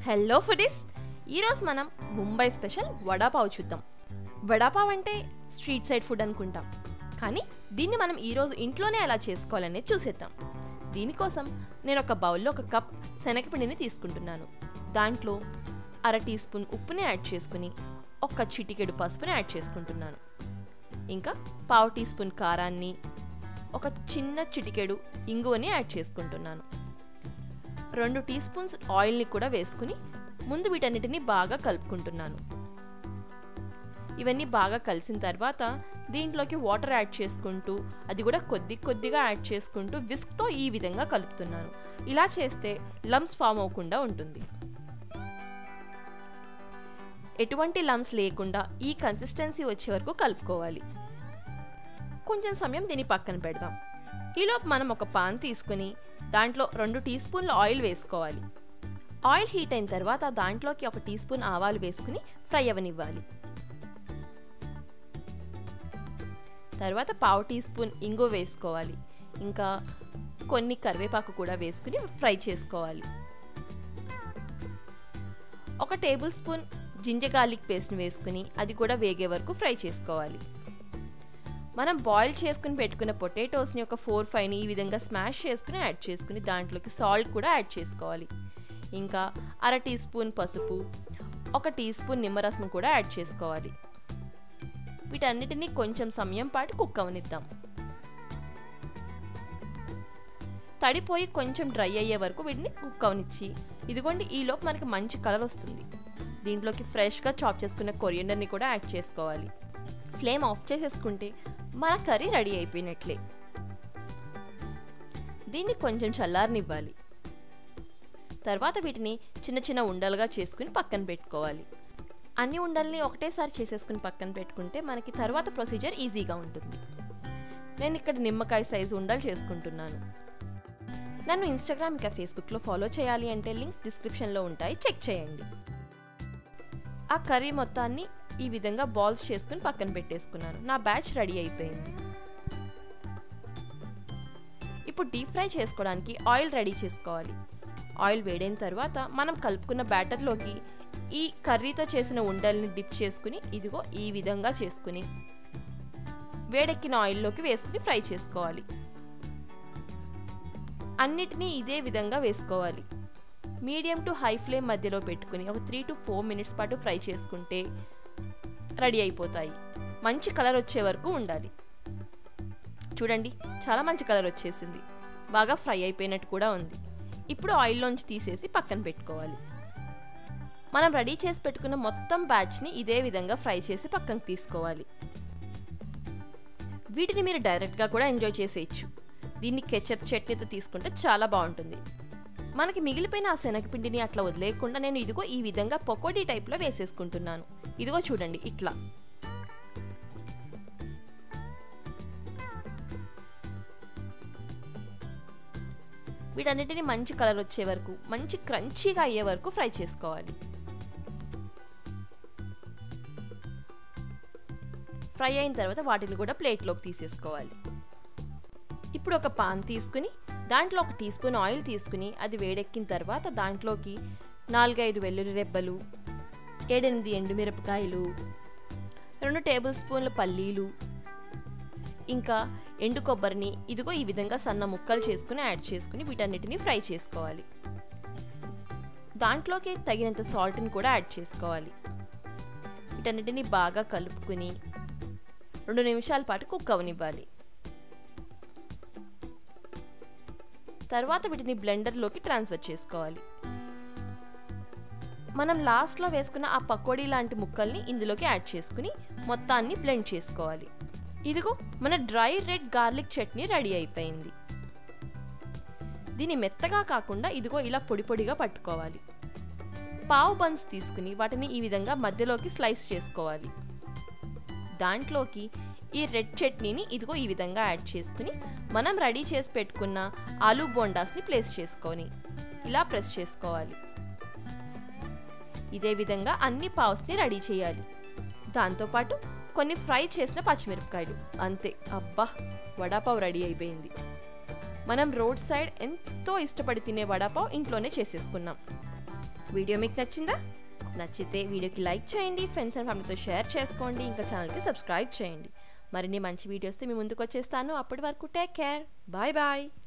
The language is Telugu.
హలో ఫుడీస్ ఈరోజు మనం ముంబై స్పెషల్ వడాపావ్ చూద్దాం వడాపావ్ అంటే స్ట్రీట్ సైడ్ ఫుడ్ అనుకుంటాం కానీ దీన్ని మనం ఈరోజు ఇంట్లోనే ఎలా చేసుకోవాలనేది చూసేద్దాం దీనికోసం నేను ఒక బౌల్లో ఒక కప్ శనగపిండిని తీసుకుంటున్నాను దాంట్లో అర టీ స్పూన్ ఉప్పుని యాడ్ చేసుకుని ఒక చిటికెడు పసుపుని యాడ్ చేసుకుంటున్నాను ఇంకా పావు టీ స్పూన్ కారాన్ని ఒక చిన్న చిటికెడు ఇంగువని యాడ్ చేసుకుంటున్నాను రెండు టీ స్పూన్స్ ఆయిల్ని కూడా వేసుకుని ముందు వీటన్నిటిని బాగా కలుపుకుంటున్నాను ఇవన్నీ బాగా కలిసిన తర్వాత దీంట్లోకి వాటర్ యాడ్ చేసుకుంటూ అది కూడా కొద్ది కొద్దిగా యాడ్ చేసుకుంటూ విస్క్తో ఈ విధంగా కలుపుతున్నాను ఇలా చేస్తే లమ్స్ ఫామ్ అవ్వకుండా ఉంటుంది ఎటువంటి లమ్స్ లేకుండా ఈ కన్సిస్టెన్సీ వచ్చే వరకు కలుపుకోవాలి కొంచెం సమయం దీన్ని పక్కన పెడదాం ఈలోపు మనం ఒక పాన్ తీసుకుని దాంట్లో రెండు టీ స్పూన్ల ఆయిల్ వేసుకోవాలి ఆయిల్ హీట్ అయిన తర్వాత దాంట్లోకి ఒక టీ స్పూన్ ఆవాలు వేసుకుని ఫ్రై అవనివ్వాలి తర్వాత పావు టీ స్పూన్ ఇంగు వేసుకోవాలి ఇంకా కొన్ని కరివేపాకు కూడా వేసుకుని ఫ్రై చేసుకోవాలి ఒక టేబుల్ స్పూన్ జింజర్ గార్లిక్ పేస్ట్ని వేసుకుని అది కూడా వేగే వరకు ఫ్రై చేసుకోవాలి మనం బాయిల్ చేసుకుని పెట్టుకున్న పొటాటోస్ని ఒక ఫోర్ ఫైవ్ని ఈ విధంగా స్మాష్ చేసుకుని యాడ్ చేసుకుని దాంట్లోకి సాల్ట్ కూడా యాడ్ చేసుకోవాలి ఇంకా అర టీ స్పూన్ పసుపు ఒక టీ స్పూన్ నిమ్మరసం కూడా యాడ్ చేసుకోవాలి వీటన్నిటిని కొంచెం సమయం పాటు కుక్ అవనిద్దాం తడిపోయి కొంచెం డ్రై అయ్యే వరకు వీటిని కుక్ అవనిచ్చి ఇదిగోండి ఈలోపు మనకి మంచి కలర్ వస్తుంది దీంట్లోకి ఫ్రెష్గా చాప్ చేసుకున్న కొరియండర్ని కూడా యాడ్ చేసుకోవాలి ఫ్లేమ్ ఆఫ్ చేసేసుకుంటే మన కర్రీ రెడీ అయిపోయినట్లే దీన్ని కొంచెం చల్లారనివ్వాలి తర్వాత వీటిని చిన్న చిన్న ఉండలుగా చేసుకుని పక్కన పెట్టుకోవాలి అన్ని ఉండల్ని ఒకటేసారి చేసేసుకుని పక్కన పెట్టుకుంటే మనకి తర్వాత ప్రొసీజర్ ఈజీగా ఉంటుంది నేను ఇక్కడ నిమ్మకాయ సైజు ఉండలు చేసుకుంటున్నాను నన్ను ఇన్స్టాగ్రామ్ ఇంకా ఫేస్బుక్లో ఫాలో చేయాలి అంటే లింక్స్ డిస్క్రిప్షన్లో ఉంటాయి చెక్ చేయండి ఆ కర్రీ మొత్తాన్ని ఈ విధంగా బాల్స్ చేసుకుని పక్కన పెట్టేసుకున్నాను నా బ్యాచ్ రెడీ అయిపోయింది ఇప్పుడు డీప్ ఫ్రై చేసుకోవడానికి ఆయిల్ రెడీ చేసుకోవాలి ఆయిల్ వేడైన తర్వాత మనం కలుపుకున్న బ్యాటర్లోకి ఈ కర్రీతో చేసిన ఉండల్ని డిప్ చేసుకుని ఇదిగో ఈ విధంగా చేసుకుని వేడెక్కిన ఆయిల్లోకి వేసుకుని ఫ్రై చేసుకోవాలి అన్నిటినీ ఇదే విధంగా వేసుకోవాలి మీడియం టు హై ఫ్లేమ్ మధ్యలో పెట్టుకుని ఒక త్రీ టు ఫోర్ మినిట్స్ పాటు ఫ్రై చేసుకుంటే రెడీ అయిపోతాయి మంచి కలర్ వచ్చే వరకు ఉండాలి చూడండి చాలా మంచి కలర్ వచ్చేసింది బాగా ఫ్రై అయిపోయినట్టు కూడా ఉంది ఇప్పుడు ఆయిల్లోంచి తీసేసి పక్కన పెట్టుకోవాలి మనం రెడీ చేసి పెట్టుకున్న మొత్తం బ్యాచ్ని ఇదే విధంగా ఫ్రై చేసి పక్కన తీసుకోవాలి వీటిని మీరు డైరెక్ట్గా కూడా ఎంజాయ్ చేసేయచ్చు దీన్ని కెచప్ చట్నీతో తీసుకుంటే చాలా బాగుంటుంది మనకి మిగిలిపోయిన ఆ శనగపిండిని అట్లా వదిలేయకుండా నేను ఇదిగో ఈ విధంగా పకోడీ టైప్లో వేసేసుకుంటున్నాను ఇదిగో చూడండి ఇట్లా వీటన్నిటిని మంచి కలర్ వచ్చే వరకు మంచి క్రంచీగా అయ్యే వరకు ఫ్రై చేసుకోవాలి ఫ్రై అయిన తర్వాత వాటిని కూడా ప్లేట్లోకి తీసేసుకోవాలి ఇప్పుడు ఒక పాన్ తీసుకుని దాంట్లో ఒక టీ స్పూన్ ఆయిల్ తీసుకుని అది వేడెక్కిన తర్వాత దాంట్లోకి నాలుగైదు వెల్లుల్లి రెబ్బలు ఏడెనిమిది ఎండుమిరపకాయలు రెండు టేబుల్ స్పూన్ల పల్లీలు ఇంకా ఎండు కొబ్బరిని ఇదిగో ఈ విధంగా సన్న ముక్కలు చేసుకుని యాడ్ చేసుకుని వీటన్నిటిని ఫ్రై చేసుకోవాలి దాంట్లోకి తగినంత సాల్ట్ని కూడా యాడ్ చేసుకోవాలి వీటన్నిటిని బాగా కలుపుకుని రెండు నిమిషాల పాటు కుక్ అవనివ్వాలి తర్వాత వీటిని బ్లెండర్లోకి ట్రాన్స్ఫర్ చేసుకోవాలి మనం లాస్ట్లో వేసుకున్న ఆ పకోడీ లాంటి ముక్కల్ని ఇందులోకి యాడ్ చేసుకుని మొత్తాన్ని బ్లెండ్ చేసుకోవాలి ఇదిగో మన dry red garlic chutney ready అయిపోయింది దీన్ని మెత్తగా కాకుండా ఇదిగో ఇలా పొడి పొడిగా పట్టుకోవాలి పావు బన్స్ తీసుకుని వాటిని ఈ విధంగా మధ్యలోకి స్లైస్ చేసుకోవాలి దాంట్లోకి ఈ రెడ్ చట్నీని ఇదిగో ఈ విధంగా యాడ్ చేసుకుని మనం రెడీ చేసి పెట్టుకున్న ఆలూ బోండాస్ని ప్లేస్ చేసుకొని ఇలా ప్రెస్ చేసుకోవాలి ఇదే విధంగా అన్ని పావ్స్ని రెడీ చేయాలి దాంతోపాటు కొన్ని ఫ్రై చేసిన పచ్చిమిరపకాయలు అంతే అబ్బా వడాపావ్ రెడీ అయిపోయింది మనం రోడ్ సైడ్ ఎంతో ఇష్టపడి తినే వడాపావ్ ఇంట్లోనే చేసేసుకున్నాం వీడియో మీకు నచ్చిందా నచ్చితే వీడియోకి లైక్ చేయండి ఫ్రెండ్స్ అండ్ ఫ్యామిలీతో షేర్ చేసుకోండి ఇంకా ఛానల్కి సబ్స్క్రైబ్ చేయండి మరిన్ని మంచి వీడియోస్ మీ ముందుకు వచ్చేస్తాను అప్పటి వరకు టేక్ కేర్ బాయ్ బాయ్